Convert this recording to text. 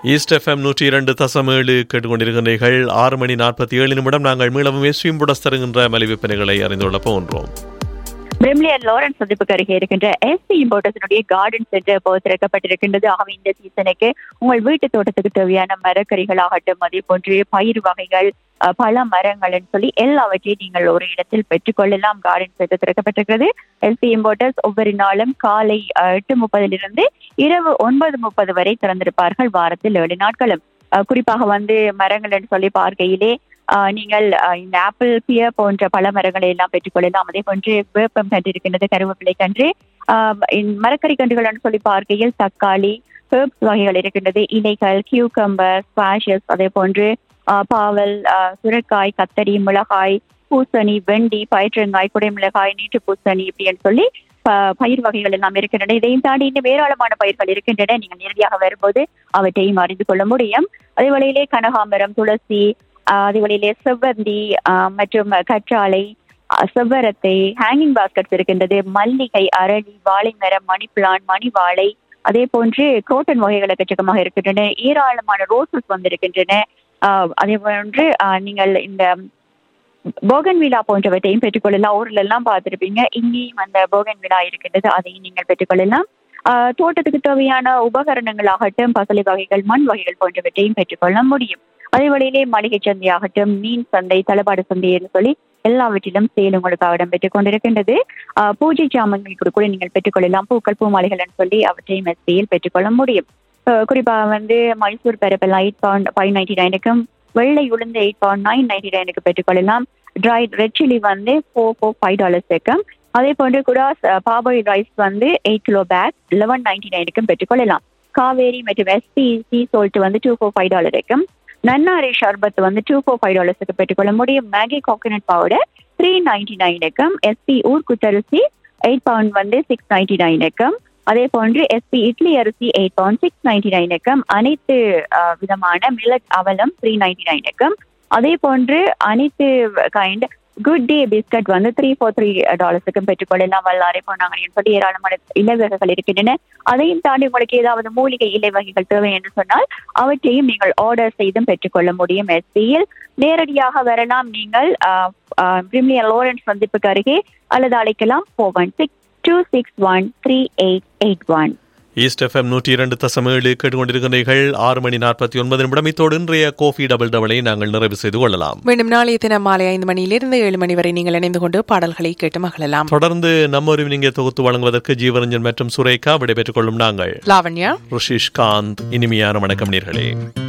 east FM நூற்றி இரண்டு தசம் ஏழு கேட்டுக்கொண்டிருக்கிறீர்கள் ஆறு மணி நாற்பத்தி ஏழு நிமிடம் நாங்கள் மீளவும் எஸ்விம் புடஸ் தருகின்ற மலிவிப்பனைகளை அறிந்து கொள்ள போன்றோம் பிரிமிலியர் லாரன்ஸ் சந்திப்புக்கு அருகே இருக்கின்ற எஸ்பி இம்போர்ட்டர்ஸினுடைய கார்டன் சென்டர் இப்போ திறக்கப்பட்டிருக்கின்றது ஆகவே இந்த சீசனுக்கு உங்கள் வீட்டு தோட்டத்துக்கு தேவையான மரக்கறிகள் ஆகட்டும் அதே போன்று பயிர் வகைகள் அஹ், பல மரங்கள்னு சொல்லி எல்லாவற்றையும் நீங்கள் ஒரு இடத்தில் பெற்றுக்கொள்ளலாம் கார்டன் சென்டர் திறக்கப்பட்டிருக்கிறது எஸ்பி இம்போர்ட்டர்ஸ் ஒவ்வொரு நாளும் காலை அஹ், எட்டு முப்பதிலிருந்து இரவு ஒன்பது முப்பது வரை திறந்திருப்பார்கள் வாரத்தில் ஏழு நாட்களும் அஹ், குறிப்பாக வந்து மரங்கள் என்று சொல்லி பார்க்கையிலே ஆஹ் நீங்கள் ஆஹ் இந்த ஆப்பிள் பியர் போன்ற பல மரங்களை எல்லாம் பெற்றுக்கொள்ளலாம் அதே போன்று வேப்பம் கன்று இருக்கின்றது கருவேப்பிலை கன்று ஆஹ் இந்த மரக்கறி கன்றுகள் சொல்லி பார்க்கையில் தக்காளி ஹெர்ப்ஸ் வகைகள் இருக்கின்றது இலைகள் கியூகம்பர் ஸ்குவாஷஸ் அதே போன்று ஆஹ் பாவல் ஆஹ் சுரைக்காய் கத்தரி மிளகாய் பூசணி வெண்டி பயிற்றங்காய் குடைமிளகாய் நீட்டு பூசணி இப்படின்னு சொல்லி ப- பயிர் வகைகள் எல்லாம் இருக்கின்றன இதையும் தாண்டி இன்னும் ஏராளமான பயிர்கள் இருக்கின்றன நீங்கள் நேரடியாக வரும்போது அவற்றையும் அறிந்து கொள்ள முடியும் அதே வழியிலே கனகாம்பரம் துளசி ஆஹ் அதே வழியிலே செவ்வந்தி ஆஹ் மற்றும் கற்றாழை ஆஹ் செவ்வரத்தை ஹேங்கிங் பாஸ்கெட்ஸ் இருக்கின்றது மல்லிகை அரளி வாழை மரம் மணி பிளான் மணி வாழை அதே போன்று குரோட்டன் வகைகள் எக்கச்சக்கமாக இருக்கின்றன ஏராளமான ரோசஸ் வந்திருக்கின்றன ஆஹ் அதே போன்று ஆஹ் நீங்கள் இந்த போகன் விழா போன்றவற்றையும் பெற்றுக்கொள்ளலாம் ஊர்ல எல்லாம் பார்த்திருப்பீங்க இங்கேயும் அந்த போகன் விழா இருக்கின்றது அதையும் நீங்கள் பெற்றுக்கொள்ளலாம் ஆஹ் தோட்டத்துக்கு தேவையான உபகரணங்கள் ஆகட்டும் பசலை வகைகள் மண் வகைகள் போன்றவற்றையும் பெற்றுக்கொள்ள முடியும் அதே வழியிலே மளிகை சந்தை ஆகட்டும் மீன் சந்தை தளபாடு சந்தை என்று சொல்லி எல்லாவற்றிலும் சேல் உங்களுக்கு இடம்பெற்றுக் கொண்டிருக்கின்றது ஆஹ் பூஜை சாமான்கள் கூட கூட நீங்கள் பெற்றுக்கொள்ளலாம் பூக்கள் பூ மாலைகள் என்று சொல்லி அவற்றையும் சேல் பெற்றுக்கொள்ள முடியும் ஆஹ் குறிப்பாக வந்து மைசூர் பரப்பெல்லாம் எயிட் பவுண்ட் ஃபைவ் நைன்டி நைனுக்கும் வெள்ளை உளுந்து எயிட் பவுண்ட் நைன் நைன்டி நைனுக்கு பெற்றுக்கொள்ளலாம் ட்ரை ரெட் சில்லி வந்து ஃபோர் ஃபோர் ஃபைவ் டாலர்ஸ் இருக்கும் அதே போன்று கூட பாபாய் ரைஸ் வந்து eight kilo pack eleven ninety நைனுக்கும் பெற்றுக்கொள்ளலாம் காவேரி மற்றும் எஸ்பி சி சோல்ட் வந்து டூ ஃபோர் ஃபைவ் டாலர் இருக்கும் நன்னாரி ஷர்பத் வந்து டூ ஃபோர் ஃபைவ் டாலர்ஸுக்கு பெற்றுக்கொள்ள முடியும் Maggi coconut powder three ninety நைனுக்கும் எஸ்பி ஊர் குத்தரிசி எயிட் பவுண்ட் வந்து சிக்ஸ் நைன்டி நைனுக்கும் அதே போன்று எஸ்பி இட்லி அரிசி எயிட் பவுண்ட் சிக்ஸ் நைன்டி நைனுக்கும் அனைத்து அஹ், விதமான மில்லட் அவலம் த்ரீ நைன்டி நைனுக்கும் அதே போன்று அனைத்து கைண்ட் குட் டே பிஸ்கட் வந்து த்ரீ ஃபோர் த்ரீ டாலர்ஸுக்கும் பெற்றுக்கொள்ளலாம் வல்லாரை போனாங்க சொல்லி ஏராளமான இலை வகைகள் இருக்கின்றன அதையும் தாண்டி உங்களுக்கு ஏதாவது மூலிகை இலை வகைகள் தேவை என்று சொன்னால் அவற்றையும் நீங்கள் ஆர்டர் செய்தும் பெற்றுக்கொள்ள முடியும் எஸ்பியில் நேரடியாக வரலாம் நீங்கள் பிரிமியர் லோரன்ஸ் சந்திப்புக்கு அருகே அல்லது அழைக்கலாம் four one six two six one three eight eight one east FM நூற்றி இரண்டு தசம் ஏழு கேட்டுக்கொண்டிருக்கிறீர்கள் ஆறு மணி நாற்பத்தி ஒன்பது நிமிடம் இத்தோடு இன்றைய கோஃபி டபுள் டபுளை நாங்கள் நிறைவு செய்து கொள்ளலாம் மீண்டும் நாளைய தினம் மாலை ஐந்து மணியிலிருந்து ஏழு மணி வரை நீங்கள் இணைந்து கொண்டு பாடல்களை கேட்டு மகிழலாம் தொடர்ந்து நம்ம ஒரு நீங்க தொகுத்து வழங்குவதற்கு ஜீவரஞ்சன் மற்றும் சுரேகா விடைபெற்றுக் கொள்ளும் நாங்கள் லாவண்யா ருஷிஷ் காந்த் இனிமையான வணக்கம் நேர்களே